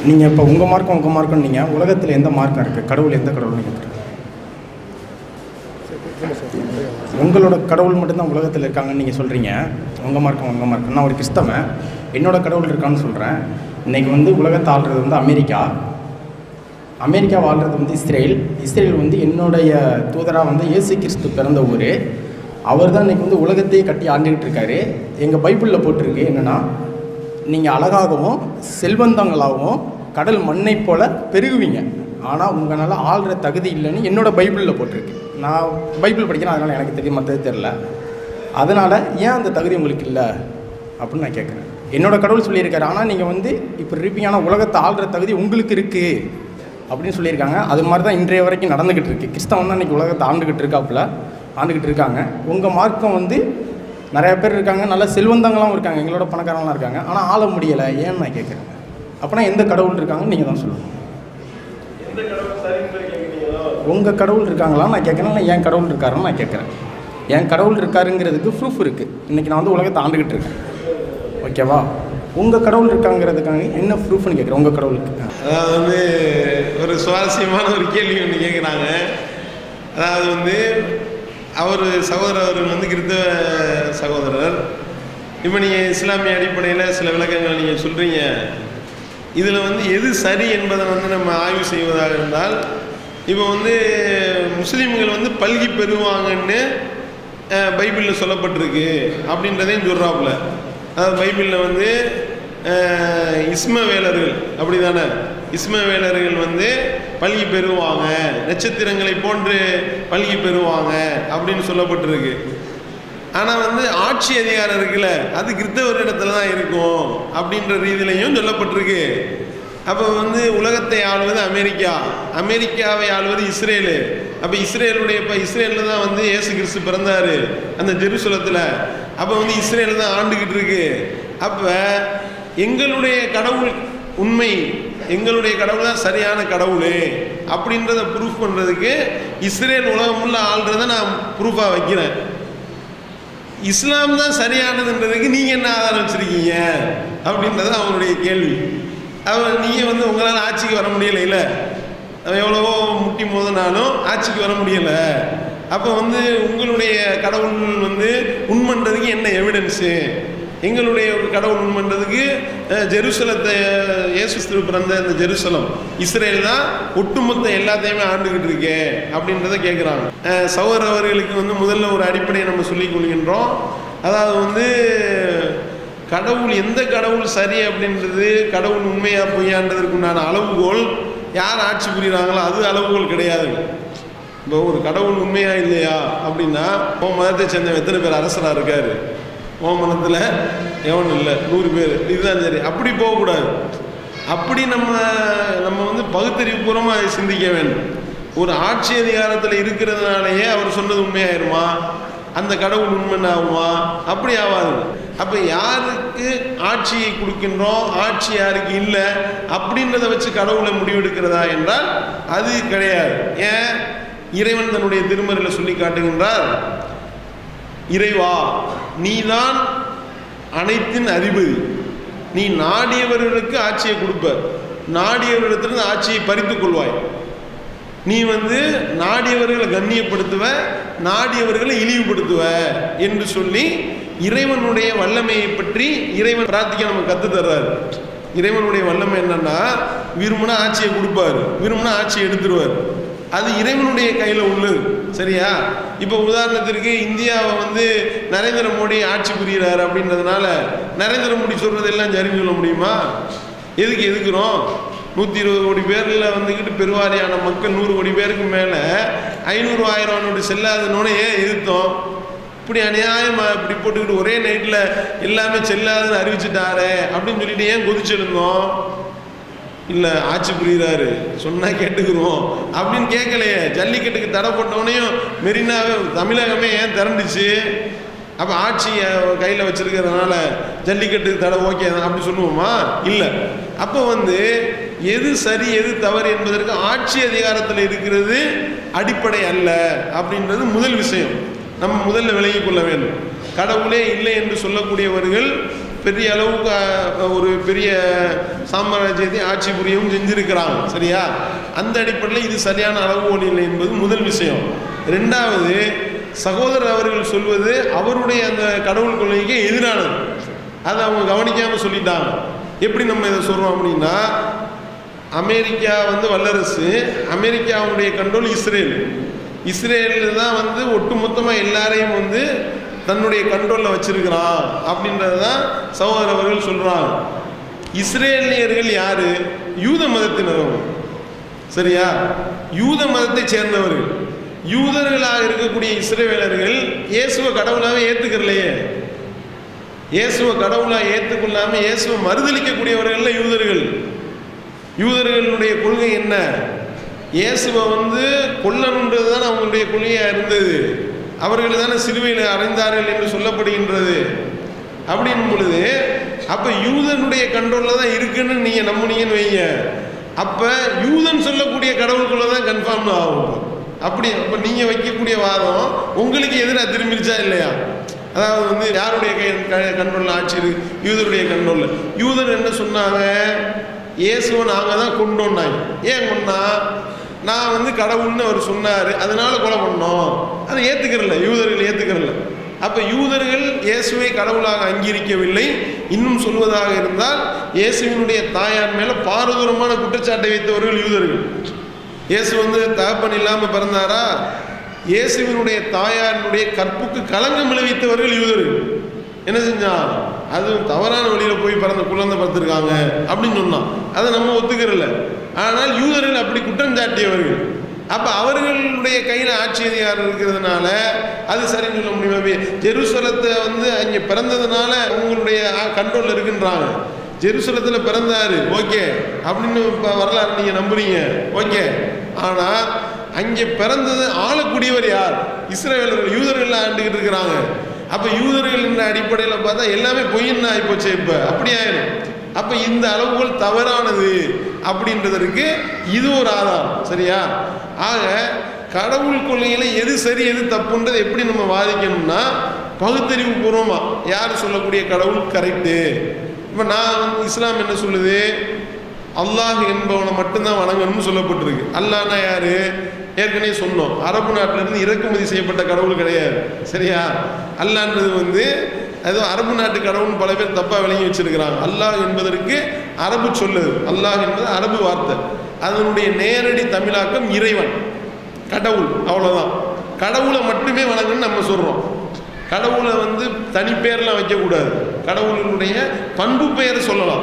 நீங்கள் இப்போ உங்கள் மார்க்கம் உங்கள் மார்க்கம் நீங்கள் உலகத்தில் எந்த மார்க்கம் இருக்குது கடவுள் எந்த கடவுள்னு கேட்குறேன் உங்களோட கடவுள் மட்டும்தான் உலகத்தில் இருக்காங்கன்னு நீங்கள் சொல்கிறீங்க உங்கள் மார்க்கம் உங்கள் மார்க்கம் நான் ஒரு கிறிஸ்தவன் என்னோட கடவுள் இருக்கான்னு சொல்கிறேன் இன்றைக்கி வந்து உலகத்தை ஆள்றது வந்து அமெரிக்கா அமெரிக்கா வாழ்கிறது வந்து இஸ்ரேல் இஸ்ரேல் வந்து என்னுடைய தூதராக வந்து இயேசு கிறிஸ்து பிறந்த ஊர் அவர் தான் இன்றைக்கி வந்து உலகத்தையே கட்டி ஆண்டுகிட்டு இருக்காரு எங்கள் பைபிளில் போட்டிருக்கு என்னென்னா நீங்கள் அழகாகவும் செல்வந்தங்களாகவும் கடல் மண்ணை போல பெருகுவீங்க ஆனால் உங்களால் ஆள்ற தகுதி இல்லைன்னு என்னோட பைபிளில் போட்டிருக்கு நான் பைபிள் படிக்கிறேன் அதனால் எனக்கு தெரியும் மற்றது தெரில அதனால் ஏன் அந்த தகுதி உங்களுக்கு இல்லை அப்படின்னு நான் கேட்குறேன் என்னோட கடவுள் சொல்லியிருக்காரு ஆனால் நீங்கள் வந்து இப்படி இருப்பீங்க ஆனால் உலகத்தை ஆள்ற தகுதி உங்களுக்கு இருக்குது அப்படின்னு சொல்லியிருக்காங்க அது மாதிரி தான் இன்றைய வரைக்கும் நடந்துக்கிட்டு இருக்கு கிறிஸ்தவன் தான் இன்றைக்கி உலகத்தை ஆண்டுக்கிட்டு இருக்காப்புல ஆண்டுக்கிட்டு இருக்காங்க உங்கள் மார்க்கம் வந்து நிறைய பேர் இருக்காங்க நல்ல செல்வந்தங்களாகவும் இருக்காங்க எங்களோட பணக்காரங்களாம் இருக்காங்க ஆனால் ஆள முடியலை ஏன்னு நான் கேட்குறேன் அப்போனா எந்த கடவுள் இருக்காங்கன்னு நீங்கள் தான் சொல்லணும் உங்கள் கடவுள் இருக்காங்களா நான் கேட்குறேன் இல்லை என் கடவுள் இருக்காருன்னு நான் கேட்குறேன் என் கடவுள் இருக்காருங்கிறதுக்கு ப்ரூஃப் இருக்குது இன்றைக்கி நான் வந்து உலகத்தை ஆண்டுக்கிட்டு இருக்கேன் ஓகேவா உங்கள் கடவுள் இருக்காங்கிறதுக்காக என்ன ப்ரூஃப்னு கேட்குறேன் உங்கள் கடவுளுக்கு அதாவது வந்து ஒரு சுவாரஸ்யமான ஒரு கேள்வி ஒன்று கேட்குறாங்க அதாவது வந்து அவர் சகோதரர் அவர்கள் வந்து கிறிஸ்தவ சகோதரர் இப்போ நீங்கள் இஸ்லாமிய அடிப்படையில் சில விளக்கங்கள் நீங்கள் சொல்கிறீங்க இதில் வந்து எது சரி என்பதை வந்து நம்ம ஆய்வு செய்வதாக இருந்தால் இப்போ வந்து முஸ்லீம்கள் வந்து பல்கி பெறுவாங்கன்னு அஹ், பைபிளில் சொல்லப்பட்டிருக்கு அப்படின்றதையும் சொல்கிறாப்புல அதாவது பைபிளில் வந்து அஹ், இஸ்மவேலர்கள் அப்படி தானே இஸ்மவேலர்கள் வந்து பல்கி பெறுவாங்க நட்சத்திரங்களை போன்று பல்கி பெறுவாங்க அப்படின்னு சொல்லப்பட்டிருக்கு ஆனால் வந்து ஆட்சி அதிகாரம் இருக்குல்ல அது கிறிஸ்தவரிடத்துல தான் இருக்கும் அப்படின்ற ரீதியிலையும் சொல்லப்பட்டிருக்கு அப்போ வந்து உலகத்தை ஆளுவது அமெரிக்கா அமெரிக்காவை ஆளுவது இஸ்ரேலு அப்போ இஸ்ரேலுடைய இப்போ இஸ்ரேலில் தான் வந்து இயேசு கிறிஸ்து பிறந்தார் அந்த ஜெருசலத்தில் அப்போ வந்து இஸ்ரேல் தான் ஆண்டுக்கிட்டு இருக்கு அப்போ எங்களுடைய கடவுள் உண்மை எங்களுடைய கடவுள் தான் சரியான கடவுள் அப்படின்றத ப்ரூஃப் பண்ணுறதுக்கு இஸ்ரேல் உலகம் உள்ள ஆள்றதை நான் ப்ரூஃபாக வைக்கிறேன் இஸ்லாம் தான் சரியானதுன்றதுக்கு நீங்கள் என்ன ஆதாரம் வச்சுருக்கீங்க அப்படின்றது அவங்களுடைய கேள்வி அவர் நீங்கள் வந்து உங்களால் ஆட்சிக்கு வர முடியலை இல்லை எவ்வளவோ முட்டி மோதினாலும் ஆட்சிக்கு வர முடியலை அப்போ வந்து உங்களுடைய கடவுள் வந்து உண்மன்றதுக்கு என்ன எவிடன்ஸு எங்களுடைய ஒரு கடவுள் உண்மன்றதுக்கு அஹ், ஜெருசலத்தை இயேசு கிறிஸ்து பிறந்த இந்த ஜெருசலம் இஸ்ரேல் தான் ஒட்டுமொத்த எல்லாத்தையுமே ஆண்டுகிட்டு இருக்கே அப்படின்றத கேட்குறாங்க அஹ், சகோதரர் அவர்களுக்கு வந்து முதல்ல ஒரு அடிப்படையை நம்ம சொல்லிக் கொள்கின்றோம் அதாவது வந்து கடவுள் எந்த கடவுள் சரி அப்படின்றது கடவுள் உண்மையா பொய்யான்றதற்கு உண்டான அளவுகோல் யார் ஆட்சி புரியுறாங்களோ அது அளவுகோல் கிடையாது இப்போ ஒரு கடவுள் உண்மையா இல்லையா அப்படின்னா உன் மதத்தை சேர்ந்த எத்தனை பேர் அரசராக இருக்காரு உன் மதத்தில் எவனும் இல்லை நூறு பேர் இதுதான் சரி அப்படி போகக்கூடாது அப்படி நம்ம நம்ம வந்து பகுத்தறிவுபூர்வமாக சிந்திக்க வேண்டும் ஒரு ஆட்சி அதிகாரத்தில் இருக்கிறதுனாலயே அவர் சொன்னது உண்மையாயிருமா அந்த கடவுள் உண்மை ஆகுமா அப்படி ஆகாது அப்போ யாருக்கு ஆட்சியை கொடுக்கின்றோம் ஆட்சி யாருக்கு இல்லை அப்படின்றத வச்சு கடவுளை முடிவெடுக்கிறதா என்றால் அது கிடையாது ஏன் இறைவன் தன்னுடைய திருமறையில் சொல்லி காட்டுகின்றார் இறைவா நீதான் அனைத்தின் அதிபதி நீ நாடியவர்களுக்கு ஆட்சியை கொடுப்ப நாடியவர்களிடத்திலிருந்து ஆட்சியை பறித்துக் கொள்வாய் நீ வந்து நாடியவர்களை கண்ணியப்படுத்துவ நாடியவர்களை இழிவுபடுத்துவ என்று சொல்லி இறைவனுடைய வல்லமையை பற்றி இறைவன் பிரார்த்திக்க நமக்கு கத்து தர்றாரு இறைவனுடைய வல்லமை என்னன்னா விரும்பினா ஆட்சியை கொடுப்பாரு விரும்பினா ஆட்சியை எடுத்துருவார் அது இறைவனுடைய கையில் உள்ளது சரியா இப்போ உதாரணத்திற்கு இந்தியாவை வந்து நரேந்திர மோடி ஆட்சி புரிகிறார் அப்படின்றதுனால நரேந்திர மோடி சொல்றதெல்லாம் சரின்னு சொல்ல முடியுமா எதுக்கு எதுக்குறோம் நூற்றி இருபது கோடி பேரில் வந்துக்கிட்டு பெருவாரியான மக்கள் நூறு கோடி பேருக்கு மேலே ஐநூறு ஆயிரம் நோட்டு செல்லாதுன்னு ஏன் எதிர்த்தோம் இப்படி அநியாயமாக இப்படி போட்டுக்கிட்டு ஒரே நைட்டில் எல்லாமே செல்லாதுன்னு அறிவிச்சிட்டாரே அப்படின்னு சொல்லிட்டு ஏன் கொதிச்சிருந்தோம் இல்லை ஆட்சி புரியுறாரு சொன்னால் கேட்டுக்கிறோம் அப்படின்னு கேட்கலையே ஜல்லிக்கட்டுக்கு தடை போட்டவனையும் மெரினாவே தமிழகமே ஏன் திரண்டுச்சு அப்போ ஆட்சியை கையில் வச்சிருக்கிறதுனால ஜல்லிக்கட்டுக்கு தடை ஓகே தான் அப்படி சொல்லுவோமா இல்லை அப்போ வந்து எது சரி எது தவறு என்பதற்கு ஆட்சி அதிகாரத்தில் இருக்கிறது அடிப்படை அல்ல அப்படின்றது முதல் விஷயம் நம்ம முதல்ல விலகிக் கொள்ள வேண்டும் கடவுளே இல்லை என்று சொல்லக்கூடியவர்கள் பெரிய அளவுக்கு அஹ், ஒரு பெரிய சாம்ராஜ்யத்தை ஆட்சி புரியவும் செஞ்சிருக்கிறாங்க சரியா அந்த அடிப்படையில் இது சரியான அளவுகோல் இல்லை என்பது முதல் விஷயம் ரெண்டாவது சகோதரர் அவர்கள் சொல்வது அவருடைய அந்த கடவுள் கொள்கைக்கு எதிரானது அதை அவங்க கவனிக்காமல் சொல்லிட்டாங்க எப்படி நம்ம இதை சொல்கிறோம் அப்படின்னா அமெரிக்கா வந்து வல்லரசு அமெரிக்காவுடைய கண்ட்ரோல் இஸ்ரேல் இஸ்ரேல் தான் வந்து ஒட்டுமொத்தமாக எல்லாரையும் வந்து தன்னுடைய கண்ட்ரோலில் வச்சிருக்கிறான் அப்படின்றது தான் சகோதரர் அவர்கள் சொல்கிறாங்க இஸ்ரேலியர்கள் யார் யூத மதத்தினரும் சரியா யூத மதத்தை சேர்ந்தவர்கள் யூதர்களாக இருக்கக்கூடிய இஸ்ரேலர்கள் இயேசுவை கடவுளாகவே ஏற்றுக்கிறலையே இயேசுவை கடவுளாக ஏற்றுக்கொள்ளாமல் இயேசுவை மறுதளிக்கக்கூடியவர்கள் யூதர்கள் யூதர்களுடைய கொள்கை என்ன இயேசுவை வந்து கொல்லணுன்றது தான் அவங்களுடைய கொள்கையாக இருந்தது அவர்கள் தானே சிலுவையில் அறைந்தார்கள் என்று சொல்லப்படுகின்றது அப்படின் பொழுது அப்போ யூதனுடைய கண்ட்ரோலில் தான் இருக்குன்னு நீங்கள் நம்புனீங்கன்னு வைங்க அப்போ யூதன் சொல்லக்கூடிய கடவுளுக்குள்ள தான் கன்ஃபார்ம் ஆகும் அப்படி அப்போ நீங்கள் வைக்கக்கூடிய வாதம் உங்களுக்கு எதிராக திரும்பிருச்சா இல்லையா அதாவது வந்து யாருடைய கை கண்ட்ரோலில் ஆட்சி இருக்கு யூதருடைய கண்ட்ரோலில் யூதர் என்ன சொன்னாங்க இயேசுவை நாங்கள் தான் கொண்டோன்னாங்க ஏன் கொண்டா நான் வந்து கடவுள்னு அவர் சொன்னார் அதனால கொலை பண்ணோம் அதை ஏற்றுக்கிறல யூதர்கள் ஏற்றுக்கிறல அப்போ யூதர்கள் இயேசுவை கடவுளாக அங்கீகரிக்கவில்லை இன்னும் சொல்வதாக இருந்தால் இயேசுவினுடைய தாயார் மேலே பாரதூரமான குற்றச்சாட்டை வைத்தவர்கள் யூதர்கள் இயேசு வந்து தகப்பன் இல்லாமல் பிறந்தாரா இயேசுவினுடைய தாயாரினுடைய கற்புக்கு களங்கம் விளைவித்தவர்கள் யூதர்கள் என்ன செஞ்சான் அது தவறான வழியில் போய் பிறந்த குழந்தை பிறந்திருக்காங்க அப்படின்னு சொன்னான் அதை நம்ம ஒத்துக்கிறல ஆனால் யூதர்கள் அப்படி குற்றம் சாட்டியவர்கள் அப்போ அவர்களுடைய கையில் ஆட்சி அதிகாரம் இருக்கிறதுனால அது சரின்னு சொல்ல முடியுமா ஜெருசலத்தை வந்து அங்கே பிறந்ததுனால அவங்களுடைய கண்ட்ரோலில் இருக்குன்றாங்க ஜெருசலத்தில் பிறந்தாரு ஓகே அப்படின்னு இப்போ வரலாறு நீங்கள் நம்புறீங்க ஓகே ஆனால் அங்கே பிறந்தது ஆளக்கூடியவர் யார் இஸ்ரேலர்கள் யூதர்கள் ஆண்டுகிட்டு இருக்கிறாங்க அப்போ யூதர்கள் என்ற அடிப்படையில் பார்த்தா எல்லாமே பொய்ன்னு ஆகிப்போச்சு இப்போ அப்படி ஆயிடும் அப்போ இந்த அளவுகள் தவறானது அப்படின்றதற்கு இது ஒரு ஆதாரம் சரியா ஆக கடவுள் கொள்கையில் எது சரி எது தப்புன்றது எப்படி நம்ம வாதிக்கணும்னா பகுத்தறிவு பூர்வமாக யார் சொல்லக்கூடிய கடவுள் கரெக்டு இப்போ நான் வந்து இஸ்லாம் என்ன சொல்லுது அல்லாஹ் என்பவனை மட்டும்தான் வணங்கணும்னு சொல்லப்பட்டிருக்கு அல்லாஹ்னா யாரு ஏற்கனவே சொன்னோம் அரபு நாட்டிலிருந்து இறக்குமதி செய்யப்பட்ட கடவுள் கிடையாது சரியா அல்லான்றது வந்து ஏதோ அரபு நாட்டு கடவுள்னு பல பேர் தப்பாக விளங்கி வச்சிருக்கிறாங்க அல்லாஹ் என்பதற்கு அரபு சொல்லுது அல்லாஹ் என்பது அரபு வார்த்தை அதனுடைய நேரடி தமிழாக்கம் இறைவன் கடவுள் அவ்வளோதான் கடவுளை மட்டுமே வணங்கணும்னு நம்ம சொல்கிறோம் கடவுளை வந்து தனிப்பெயர்லாம் வைக்கக்கூடாது கடவுளுடைய பண்பு பெயரை சொல்லலாம்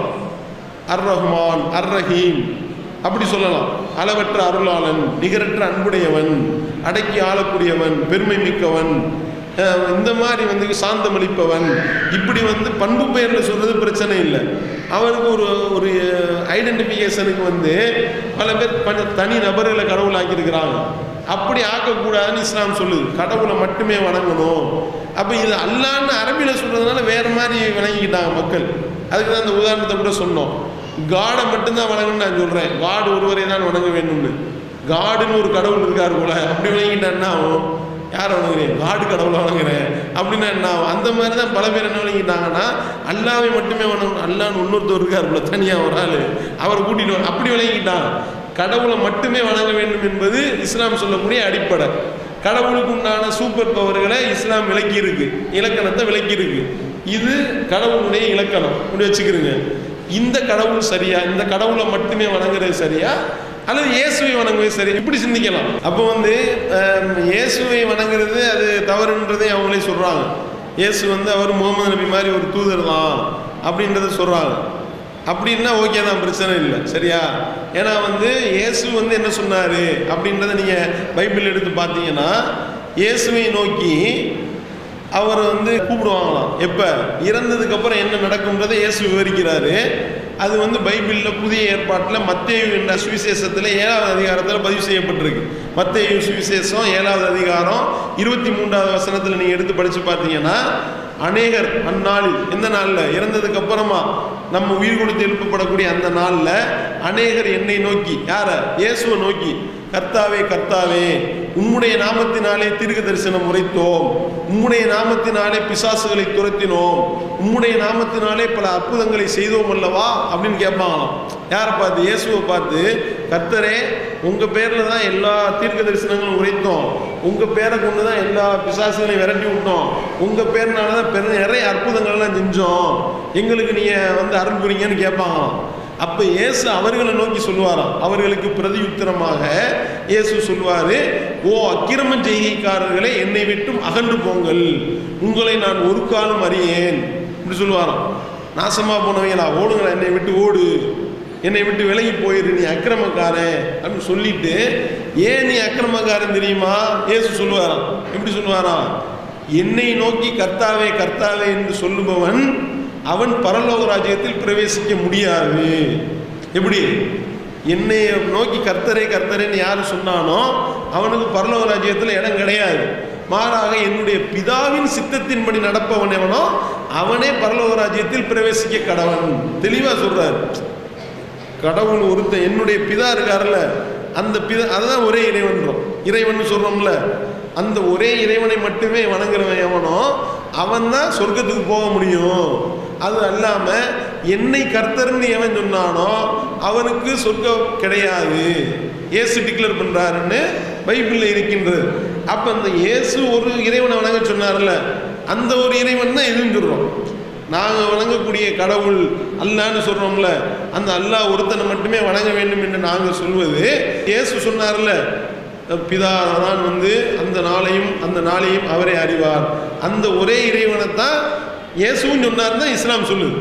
அர் ரஹ்மான் அர் ரஹீம் அப்படி சொல்லலாம் அளவற்ற அருளாளன் நிகரற்ற அன்புடையவன் அடக்கி ஆளக்கூடியவன் பெருமை மிக்கவன் அஹ் இந்த மாதிரி வந்து சாந்தமளிப்பவன் இப்படி வந்து பண்பு பெயரில் சொல்றது பிரச்சனை இல்லை அவருக்கு ஒரு ஒரு ஐடென்டிஃபிகேஷனுக்கு வந்து பல பேர் பல தனி நபர்களை கடவுள் ஆக்கியிருக்கிறாங்க அப்படி ஆக்கக்கூடாதுன்னு இஸ்லாம் சொல்லுது கடவுளை மட்டுமே வணங்கணும் அப்போ இது அல்லான்னு அரபியில் சொல்கிறதுனால வேறு மாதிரி விளங்கிக்கிட்டாங்க மக்கள் அதுக்கு தான் அந்த உதாரணத்தை கூட சொன்னோம் காடை மட்டும்தான் வணங்கணும்னு நான் சொல்கிறேன் காடு ஒருவரை தான் வணங்க வேண்டும்னு காடுன்னு ஒரு கடவுள் இருக்கார் போல அப்படி வணங்கிட்டா என்ன ஆகும் யாரை வணங்குறேன் காடு கடவுளை வணங்குறேன் அப்படின்னா என்ன ஆகும் அந்த மாதிரி தான் பல பேர் என்ன வணங்கிட்டாங்கன்னா அல்லாவை மட்டுமே வணங்கணும் அல்லான்னு இன்னொருத்தர் இருக்கார் போல தனியாக ஒரு ஆள் அவரை கூட்டிட்டு வர- அப்படி வணங்கிட்டான் கடவுளை மட்டுமே வணங்க வேண்டும் என்பது இஸ்லாம் சொல்லக்கூடிய அடிப்படை கடவுளுக்கு உண்டான சூப்பர் பவர்களை இஸ்லாம் விளக்கி இருக்கு இலக்கணத்தை விளக்கி இருக்கு இது கடவுளுடைய இலக்கணம் இப்படி வச்சுக்கிறீங்க இந்த கடவுள் சரியா இந்த கடவுளை மட்டுமே வணங்குறது சரியா அல்லது இயேசுவை வணங்குவது சரி இப்படி சிந்திக்கலாம் அப்போ வந்து அஹ், இயேசுவை வணங்குறது அது தவறுன்றதை அவங்களே சொல்றாங்க இயேசு வந்து அவர் முகமது நபி மாதிரி ஒரு தூதர் தான் அப்படின்றத சொல்றாங்க அப்படின்னா ஓகே தான் பிரச்சனை இல்லை சரியா ஏன்னா வந்து இயேசு வந்து என்ன சொன்னார் அப்படின்றத நீங்கள் பைபிள் எடுத்து பார்த்தீங்கன்னா இயேசுவை நோக்கி அவர் வந்து கூப்பிடுவாங்களாம் எப்போ இறந்ததுக்கு அப்புறம் என்ன நடக்கும்ன்றதை இயேசு விவரிக்கிறாரு அது வந்து பைபிளில் புதிய ஏற்பாட்டில் மத்தேயு என்ற சுவிசேஷத்தில் ஏழாவது அதிகாரத்தில் பதிவு செய்யப்பட்டிருக்கு மத்தேயு சுவிசேஷம் ஏழாவது அதிகாரம் இருபத்தி மூன்றாவது வசனத்தில் நீங்கள் எடுத்து படித்து பார்த்தீங்கன்னா அநேகர் அந்நாளில் எந்த நாளில் இறந்ததுக்கு அப்புறமா நம்ம உயிர் கொடுத்து எழுப்பப்படக்கூடிய அந்த நாளில் அநேகர் என்னை நோக்கி யாரை இயேசுவை நோக்கி கர்த்தாவே கர்த்தாவே உம்முடைய நாமத்தினாலே தீர்க்க தரிசனம் உரைத்தோம் உம்முடைய நாமத்தினாலே பிசாசுகளை துரத்தினோம் உம்முடைய நாமத்தினாலே பல அற்புதங்களை செய்தோம் அல்லவா அப்படின்னு கேட்பாங்களாம் யாரை பார்த்து இயேசுவை பார்த்து கர்த்தரே உங்க பேர்ல தான் எல்லா தீர்க்க தரிசனங்களும் உரைத்தோம் உங்க பேரை கொண்டு தான் எல்லா பிசாசுகளையும் விரட்டி விட்டோம் உங்க பேர்னால தான் பெரு நிறைய அற்புதங்கள்லாம் செஞ்சோம் எங்களுக்கு நீங்க வந்து அருள் புரிங்கன்னு கேட்பாங்களாம் அப்ப இயேசு அவர்களை நோக்கி சொல்லுவாராம் அவர்களுக்கு பிரதியுத்தரமாக இயேசு சொல்வாரு ஓ அக்கிரம செய்கைக்காரர்களே என்னை விட்டும் அகன்று போங்கள் உங்களை நான் ஒரு காலம் அறியேன் இப்படி சொல்லுவாராம் நாசமா போனவங்களா ஓடுங்களா என்னை விட்டு ஓடு என்னை விட்டு விலகி போயிரு நீ அக்கிரமக்காரன் அப்படின்னு சொல்லிட்டு ஏன் நீ அக்கிரமக்காரன் தெரியுமா இயேசு சொல்லுவாராம் எப்படி சொல்லுவாராம் என்னை நோக்கி கர்த்தாவே கர்த்தாவே என்று சொல்லுபவன் அவன் பரலோக ராஜ்யத்தில் பிரவேசிக்க முடியாது எப்படி என்னை நோக்கி கர்த்தரே கர்த்தரேன்னு யார் சொன்னானோ அவனுக்கு பரலோக ராஜ்யத்தில் இடம் கிடையாது மாறாக என்னுடைய பிதாவின் சித்தத்தின்படி நடப்பவன் எவனோ அவனே பரலோக ராஜ்யத்தில் பிரவேசிக்க கடவன் தெளிவா சொல்றாரு கடவுள் ஒருத்தன் என்னுடைய பிதா இருக்காருல்ல அந்த பிதா அதுதான் ஒரே இறைவன்றோம் இறைவன் சொல்றோம்ல அந்த ஒரே இறைவனை மட்டுமே வணங்குறவன் எவனோ அவன் தான் சொர்க்கத்துக்கு போக முடியும் அது அல்லாம என்னை கர்த்தர்னு எவன் சொன்னானோ அவனுக்கு சொர்க்கம் கிடையாது இயேசு டிக்ளேர் பண்றாருன்னு பைபிள்ல இருக்கின்றது அப்ப அந்த இயேசு ஒரு இறைவனை வணங்க சொன்னார்ல அந்த ஒரு இறைவன் தான் எதுவும் சொல்றோம் நாங்கள் வணங்கக்கூடிய கடவுள் அல்லான்னு சொல்றோம்ல அந்த அல்லாஹ் ஒருத்தனை மட்டுமே வணங்க வேண்டும் என்று நாங்கள் சொல்வது இயேசு சொன்னார்ல பிதா தான் வந்து அந்த நாளையும் அந்த நாளையும் அவரே அறிவார் அந்த ஒரே இறைவனை தான் இயேசுவும் சொன்னார் தான் இஸ்லாம் சொல்லுது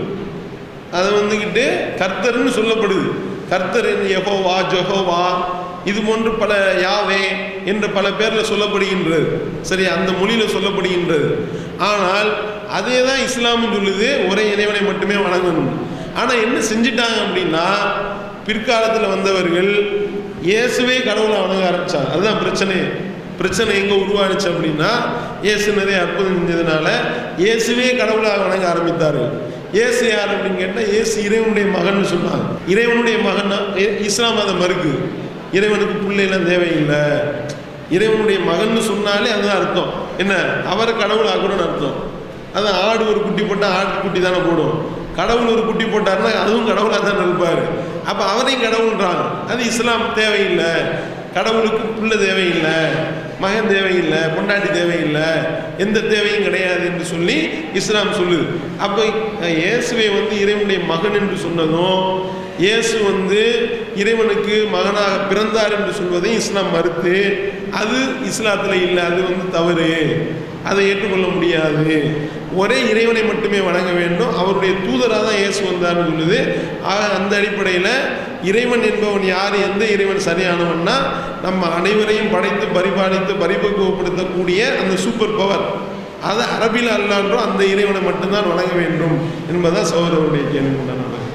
அதை வந்துக்கிட்டு கர்த்தர்னு சொல்லப்படுது கர்த்தர் யெகோவா ஜெகோவா இது போன்று பல யாவே என்ற பல பேரில் சொல்லப்படுகின்றது சரி அந்த மொழியில் சொல்லப்படுகின்றது ஆனால் அதே தான் இஸ்லாமும் சொல்லுது ஒரே இறைவனை மட்டுமே வணங்கணும் ஆனால் என்ன செஞ்சிட்டாங்க அப்படின்னா பிற்காலத்தில் வந்தவர்கள் இயேசுவே கடவுளை வணங்க ஆரம்பிச்சாங்க அதுதான் பிரச்சனை பிரச்சனை எங்கே உருவானுச்சு அப்படின்னா இயேசு நிறைய அற்புதம் செஞ்சதுனால இயேசுவே கடவுளாக வணங்க ஆரம்பித்தார்கள் இயேசு யார் அப்படின்னு கேட்டால் இயேசு இறைவனுடைய மகன் சொன்னாங்க இறைவனுடைய மகன் இஸ்லாம் அதை மறுக்குது இறைவனுக்கு பிள்ளைலாம் தேவையில்லை இறைவனுடைய மகன் சொன்னாலே அதுதான் அர்த்தம் என்ன அவரை கடவுள் ஆக்கணும்னு அர்த்தம் அது ஆடு ஒரு குட்டி போட்டால் ஆட்டு குட்டி தானே போடும் கடவுள் ஒரு குட்டி போட்டாருன்னா அதுவும் கடவுளாக தானே இருப்பார் அப்போ அவரையும் கடவுள்ன்றாங்க அது இஸ்லாம் தேவையில்லை கடவுளுக்கு பிள்ளை தேவையில்லை மகன் தேவையில்லை பொண்டாட்டி தேவையில்லை எந்த தேவையும் கிடையாது என்று சொல்லி இஸ்லாம் சொல்லுது அப்போ அஹ், இயேசுவை வந்து இறைவனுடைய மகன் என்று சொன்னதும் இயேசு வந்து இறைவனுக்கு மகனாக பிறந்தார் என்று சொல்வதையும் இஸ்லாம் மறுத்து அது இஸ்லாத்தில் இல்லை அது வந்து தவறு அதை ஏற்றுக்கொள்ள முடியாது ஒரே இறைவனை மட்டுமே வணங்க வேண்டும் அவருடைய தூதராக தான் இயேசு வந்தார்னு சொல்லுது ஆக அந்த அடிப்படையில் இறைவன் என்பவன் யார் எந்த இறைவன் சரியானவன்னா நம்ம அனைவரையும் படைத்து பரிபாலித்து பரிபக்குவப்படுத்தக்கூடிய அந்த சூப்பர் பவர் அதை அரபில் அல்லான்றோ அந்த இறைவனை மட்டும்தான் வணங்க வேண்டும் என்பதுதான் சௌரவருடைய கேள்வி உண்டானது